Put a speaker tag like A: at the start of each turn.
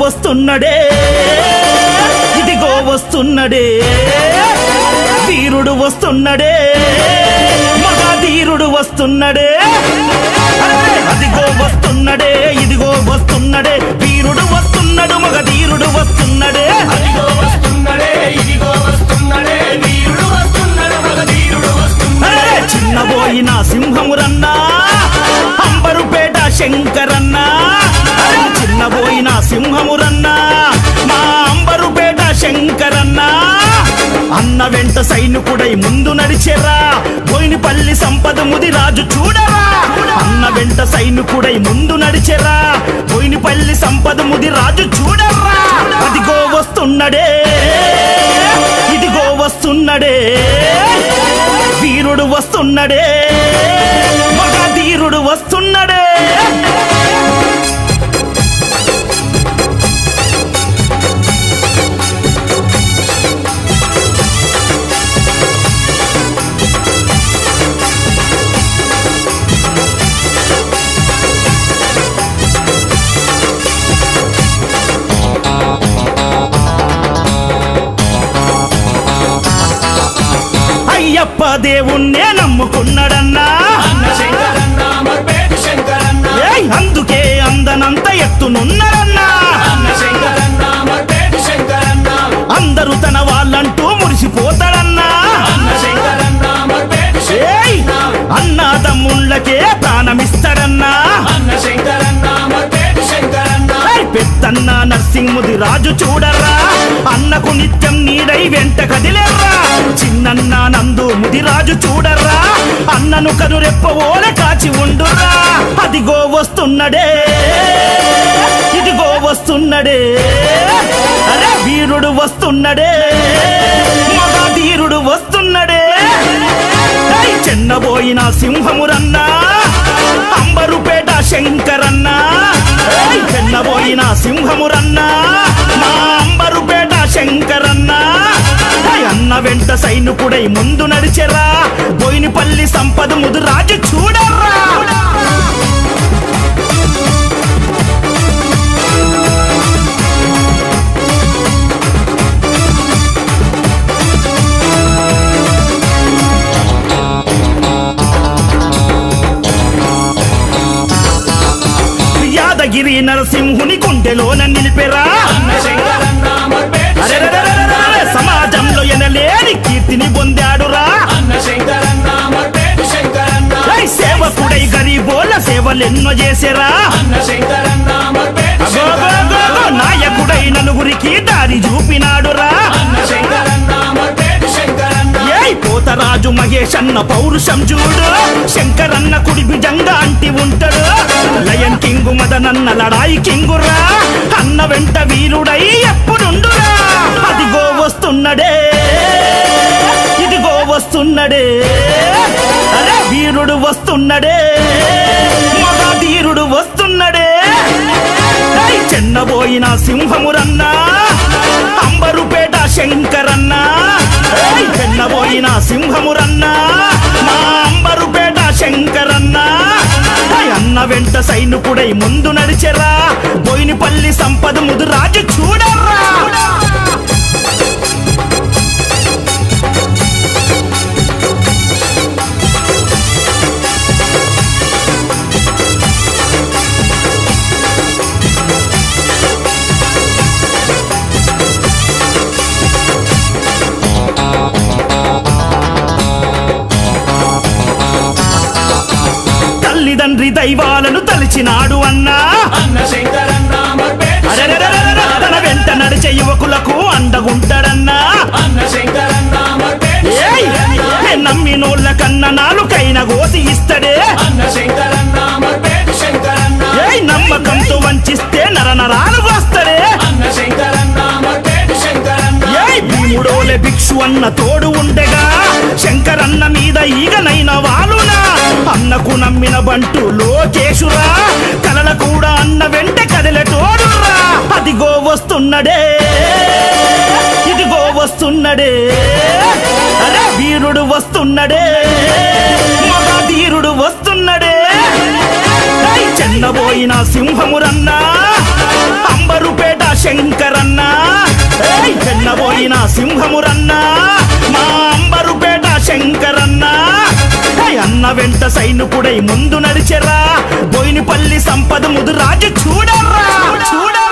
A: వస్తున్నడే ఇదిగో వస్తున్నడే వీరుడు వస్తున్నడే మగాధీరుడు వస్తున్నడే అరే, అదిగో వస్తున్నడే ఇదిగో వస్తున్నడే వీరుడు వస్తున్నాడు మగధీరుడు వస్తున్నడే
B: అదిగో వస్తున్నడే ఇదిగో వస్తున్నడే వీరుడు వస్తున్నాడు మగధీరుడు వస్తున్నాడు
A: అరే, చిన్నబోయిన సింహమురన్నా అంబరుపేట శంకరన్నా అరే, చిన్నబోయిన సింహమురన్నా మా అంబరుపేట శంకరన్నా అన్న వెంట సైనికుడై ముందు నడిచెరా బోయినపల్లి సంపద ముది రాజు చూడరా అన్న వెంట సైనికుడై ముందు నడిచెరా బోయినపల్లి సంపద ముది రాజు చూడరా అదిగో వస్తున్నడే ఇదిగో వస్తున్నడే వీరుడు వస్తున్నడే మగధీరుడు వస్తున్నడే అయ్యప్ప దేవుణ్ణే నమ్ముకున్నాడన్నా
B: అన్న శంకరన్న మర్పేట శంకరన్న
A: ఏయ్, అందుకే అందనంత ఎత్తునున్నాడన్నా
B: అన్న శంకరన్న మర్పేట శంకరన్న
A: అందరూ తన వాళ్ళంటూ మురిసిపోతాడన్నా
B: అన్న శంకరన్న మర్పేట
A: ఏయ్,
B: శంకరన్న
A: అన్నాదమ్ముళ్ళకే ప్రాణమిస్తాడన్నా
B: అన్న శంకరన్న మర్పేట శంకరన్న
A: ఏయ్, పెద్దన్న నర్సింహుది రాజు చూడరా అన్నకు నిత్యం నీడై వెంట కదిలేర్రా చిన్నన్న నందు ముదిరాజు చూడర్రా అన్నను కనురెప్పవోల కాచి ఉండురా అదిగో వస్తున్నడే ఇదిగో వస్తున్నడే అరే వీరుడు వస్తున్నడే మగధీరుడు వస్తున్నడే ఏయ్, చిన్నబోయిన సింహమురన్నా అంబరుపేట శంకరన్నా ఏయ్, చిన్నబోయిన సింహమురన్నా మా అంబరుపేట శంకరన్నా ఏయ్, అన్న వెంట సైనికుడై ముందు నడిచెరా బోయినపల్లి సంపద ముదు రాజు చూడర్రా యాదగిరి నరసింహుని గుండెలోన నిలిపెరా
B: అన్న శంకరన్న మర్పేట
A: అరెరెరెరెరెరె, సమాజంలో ఎనలేని కీర్తిని పొందాడురా
B: అన్న శంకరన్న మర్పేట శంకరన్న
A: ఏయ్, సేవకుడై గరీబోల సేవలెన్నో చేసేరా
B: అన్న శంకరన్న మర్పేట
A: అగోగోగోగో, నాయకుడై నలుగురికి దారి చూపినాడురా
B: అన్న శంకరన్న మర్పేట శంకరన్న
A: ఏయ్ పోతరాజు మహేష్ అన్న పౌరుషం చూడు శంకరన్న కుడి భుజంగా అంటి ఉంటాడు లయన్ కింగ్ మదనన్న లడాయి కింగురా అన్న వెంట వీరుడై ఎప్పుడుండురా అదిగో వస్తున్నడే ఇదిగో వస్తున్నడే అరే వీరుడు వస్తున్నడే మగధీరుడు వస్తున్నడే ఏయ్, చిన్నబోయిన సింహమురన్నా అంబరుపేట శంకరన్నా ఏయ్, చిన్నబోయిన సింహమురన్నా మా అంబరుపేట శంకరన్నా ఏయ్, అన్న వెంట సైనికుడై ముందు నడిచెరా బోయినపల్లి సంపద ముదు రాజు చూడర్రా తల్లిదండ్రి దైవాలను తలిచినాడు అన్నా
B: అన్న శంకరన్న మర్పేట
A: అరెరెరెరెరెరె, తన వెంట నడిచే యువకులకు అండగుంటాడన్నా
B: అన్న శంకరన్న మర్పేట
A: ఏయ్ ఏ నమ్మినోళ్ళ కన్న నాలుకైన గోసి ఇస్తడే
B: అన్న శంకరన్న మర్పేట శంకరన్న
A: ఏయ్ నమ్మకంతో వంచిస్తే నరనరాలు వస్తడే
B: అన్న శంకరన్న మర్పేట శంకరన్న
A: ఏయ్ భీముడోలే భిక్షు అన్న తోడు ఉండగా శంకరన్న మీద ఈగనైన వాలునా అన్నకు నమ్మిన బంటు లోకేశురా కలల కూడా అన్న వెంట కదిలెటోడురా అదిగో వస్తున్నడే ఇదిగో వస్తున్నడే అరే వీరుడు వస్తున్నడే మగధీరుడు వస్తున్నడే ఏయ్, చెన్నబోయిన సింహమురన్నా అంబరుపేట సింహమురన్నా మా అంబరుపేట శంకరన్నా హే, అన్న వెంట సైనికుడై ముందు నడిచెరా బోయినపల్లి సంపద ముదు రాజు చూడరా చూడరా